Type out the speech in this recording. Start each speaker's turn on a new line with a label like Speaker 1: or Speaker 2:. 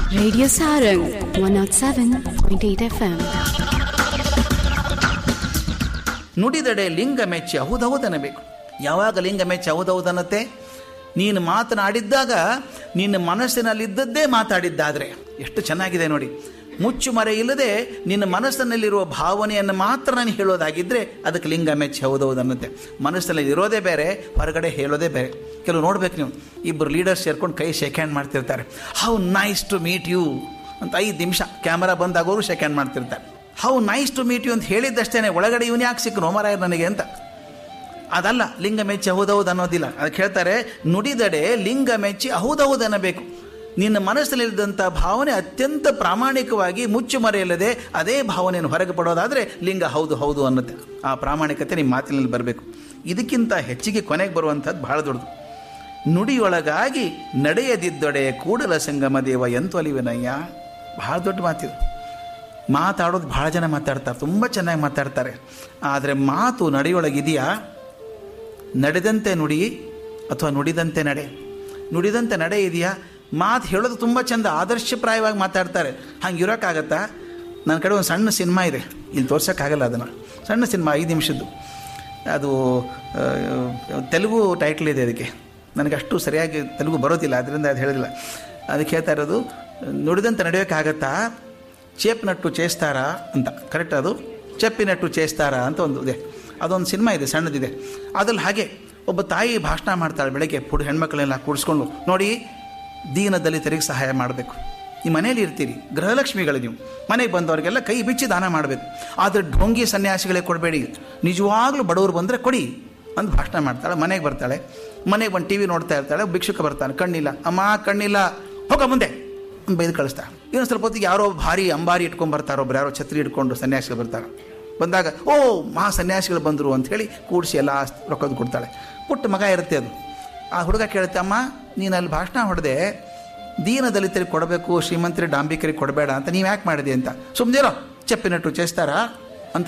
Speaker 1: Radio Sarang 107.8 FM.
Speaker 2: ನುಡಿದಡೆ ಲಿಂಗ ಮೆಚ್ಚಿ ಹೌದೌದನಬೇಕು ಯಾವಾಗ ಲಿಂಗ ಮೆಚ್ಚಿ ಹೌದೌದನ್ನತ್ತೆ ನೀನು ಮಾತನಾಡಿದ್ದಾಗ ನಿನ್ನ ಮನಸ್ಸಿನಲ್ಲಿದ್ದದ್ದೇ ಮಾತಾಡಿದ್ದಾದರೆ ಎಷ್ಟು ಚೆನ್ನಾಗಿದೆ ನೋಡಿ ಮುಚ್ಚು ಮರೆ ಇಲ್ಲದೆ ನಿನ್ನ ಮನಸ್ಸಿನಲ್ಲಿರುವ ಭಾವನೆಯನ್ನು ಮಾತ್ರ ನಾನು ಹೇಳೋದಾಗಿದ್ದರೆ ಅದಕ್ಕೆ ಲಿಂಗ ಮೆಚ್ಚಿ ಹೌದೌದನ್ನತ್ತೆ ಮನಸ್ಸಿನಲ್ಲಿ ಇರೋದೇ ಬೇರೆ ಹೊರಗಡೆ ಹೇಳೋದೇ ಬೇರೆ ಕೆಲವು ನೋಡ್ಬೇಕು ನೀವು ಇಬ್ಬರು ಲೀಡರ್ಸ್ ಸೇರ್ಕೊಂಡು ಕೈ ಶೇಕ್ ಹ್ಯಾಂಡ್ ಮಾಡ್ತಿರ್ತಾರೆ how nice to meet you ಅಂತ ಐದು ನಿಮಿಷ ಕ್ಯಾಮರಾ ಬಂದಾಗೋರು ಶೇಕ್ ಹ್ಯಾಂಡ್ ಮಾಡ್ತಿರ್ತಾರೆ how nice to meet you ಅಂತ ಹೇಳಿದ್ದಷ್ಟೇ ಒಳಗಡೆ ಇವನು ಯಾಕೆ ಸಿಕ್ಕನು ಮಾರಾಯ ನನಗೆ ಅಂತ ಅದಲ್ಲ ಲಿಂಗ ಮೆಚ್ಚಿ ಹೌದೌದು ಅನ್ನೋದಿಲ್ಲ ಅದಕ್ಕೆ ಹೇಳ್ತಾರೆ ನುಡಿದಡೆ ಲಿಂಗ ಮೆಚ್ಚಿ ಹೌದೌದು ಅನ್ನಬೇಕು ನಿನ್ನ ಮನಸ್ಸಲ್ಲಿದ್ದಂಥ ಭಾವನೆ ಅತ್ಯಂತ ಪ್ರಾಮಾಣಿಕವಾಗಿ ಮುಚ್ಚು ಮರೆಯಿಲ್ಲದೆ ಅದೇ ಭಾವನೆಯನ್ನು ಹೊರಗೆ ಪಡೋದಾದರೆ ಲಿಂಗ ಹೌದು ಹೌದು ಅನ್ನತ್ತೆ ಆ ಪ್ರಾಮಾಣಿಕತೆ ನಿಮ್ಮ ಮಾತಿನಲ್ಲಿ ಬರಬೇಕು ಇದಕ್ಕಿಂತ ಹೆಚ್ಚಿಗೆ ಕೊನೆಗೆ ಬರುವಂಥದ್ದು ಬಹಳ ದೊಡ್ಡದು ನುಡಿಯೊಳಗಾಗಿ ನಡೆಯದಿದ್ದೊಡೆ ಕೂಡಲ ಸಂಗಮ ದೇವ ಎಂತೊಲಿವಿನಯ್ಯ ಬಹಳ ದೊಡ್ಡ ಮಾತಿದು ಮಾತಾಡೋದು ಭಾಳ ಜನ ಮಾತಾಡ್ತಾರೆ ತುಂಬ ಚೆನ್ನಾಗಿ ಮಾತಾಡ್ತಾರೆ ಆದರೆ ಮಾತು ನಡೆಯೊಳಗಿದೆಯಾ ನಡೆದಂತೆ ನುಡಿ ಅಥವಾ ನುಡಿದಂತೆ ನಡೆ ನುಡಿದಂತೆ ನಡೆ ಇದೆಯಾ ಮಾತು ಹೇಳೋದು ತುಂಬ ಚಂದ ಆದರ್ಶಪ್ರಾಯವಾಗಿ ಮಾತಾಡ್ತಾರೆ ಹಂಗೆ ಇರೋಕ್ಕಾಗತ್ತಾ ನನ್ನ ಕಡೆ ಒಂದು ಸಣ್ಣ ಸಿನಿಮಾ ಇದೆ ಇಲ್ಲಿ ತೋರ್ಸೋಕ್ಕಾಗಲ್ಲ ಅದನ್ನು ಸಣ್ಣ ಸಿನಿಮಾ ಐದು ನಿಮಿಷದ್ದು ಅದು ಆ, ತೆಲುಗು ಟೈಟ್ಲ್ ಇದೆ ಅದಕ್ಕೆ ನನಗೆ ಅಷ್ಟು ಸರಿಯಾಗಿ ತೆಲುಗು ಬರೋದಿಲ್ಲ ಅದರಿಂದ ಅದು ಹೇಳೋದಿಲ್ಲ ಅದಕ್ಕೆ ಹೇಳ್ತಾ ಇರೋದು ನುಡಿದಂತೆ ನಡೆಯೋಕ್ಕಾಗತ್ತಾ ಚೇಪ್ನಟ್ಟು ಚೇಸ್ತಾರ ಅಂತ ಕರೆಕ್ಟ್ ಅದು ಚೆಪ್ಪಿನಟ್ಟು ಚೇಸ್ತಾರ ಅಂತ ಒಂದು ಇದೆ ಅದೊಂದು ಸಿನಿಮಾ ಇದೆ ಸಣ್ಣದಿದೆ ಅದ್ರಲ್ಲಿ ಹಾಗೆ ಒಬ್ಬ ತಾಯಿ ಭಾಷಣ ಮಾಡ್ತಾಳೆ ಬೆಳಗ್ಗೆ ಪುಡ್ ಹೆಣ್ಮಕ್ಳನ್ನೆಲ್ಲ ಕೂಡಿಸ್ಕೊಂಡು ನೋಡಿ ದೀನ ದಲಿತರಿಗೆ ಸಹಾಯ ಮಾಡಬೇಕು ನೀವು ಮನೇಲಿ ಇರ್ತೀರಿ ಗೃಹಲಕ್ಷ್ಮಿಗಳು ನೀವು ಮನೆಗೆ ಬಂದವರಿಗೆಲ್ಲ ಕೈ ಬಿಚ್ಚಿ ದಾನ ಮಾಡಬೇಕು ಆದರೆ ಢೋಂಗಿ ಸನ್ಯಾಸಿಗಳೇ ಕೊಡಬೇಡಿ ನಿಜವಾಗ್ಲೂ ಬಡವರು ಬಂದರೆ ಕೊಡಿ ಅಂತ ಭಾಷಣ ಮಾಡ್ತಾಳೆ ಮನೆಗೆ ಬರ್ತಾಳೆ ಮನೆಗೆ ಒಂದು ಟಿ ವಿ ನೋಡ್ತಾ ಇರ್ತಾಳೆ ಭಿಕ್ಷುಕ ಬರ್ತಾನೆ ಕಣ್ಣಿಲ್ಲ ಅಮ್ಮ ಕಣ್ಣಿಲ್ಲ ಹೋಗ ಮುಂದೆ ಅಂತ ಬೈದು ಕಳಿಸ್ತಾಳೆ ಇನ್ನೊಂದು ಸ್ವಲ್ಪ ಹೊತ್ತಿಗೆ ಯಾರೋ ಭಾರಿ ಅಂಬಾರಿ ಇಟ್ಕೊಂಡು ಬರ್ತಾರೆ ಒಬ್ರು ಯಾರೋ ಛತ್ರಿ ಇಟ್ಕೊಂಡು ಸನ್ಯಾಸಿಗಳು ಬರ್ತಾರೆ ಬಂದಾಗ ಓ ಮಹಾ ಸನ್ಯಾಸಿಗಳು ಬಂದರು ಅಂತ ಹೇಳಿ ಕೂಡಿಸಿ ಎಲ್ಲ ರೊಕ್ಕದ ಕೊಡ್ತಾಳೆ ಪುಟ್ಟ ಮಗ ಇರುತ್ತೆ ಅದು ಆ ಹುಡುಗ ಕೇಳುತ್ತೆ ಅಮ್ಮ ನೀನು ಅಲ್ಲಿ ಭಾಷಣ ಹೊಡೆದೆ ದೀನ ದಲಿತರಿಗೆ ಕೊಡಬೇಕು ಶ್ರೀಮಂತರಿಗೆ ಡಾಂಬಿಕರಿಗೆ ಕೊಡಬೇಡ ಅಂತ ನೀವು ಯಾಕೆ ಮಾಡಿದೆ ಅಂತ ಸುಮ್ಮನಿರೋ ಚೆಪ್ಪಿನಟ್ಟು ಚೇಸ್ತಾರ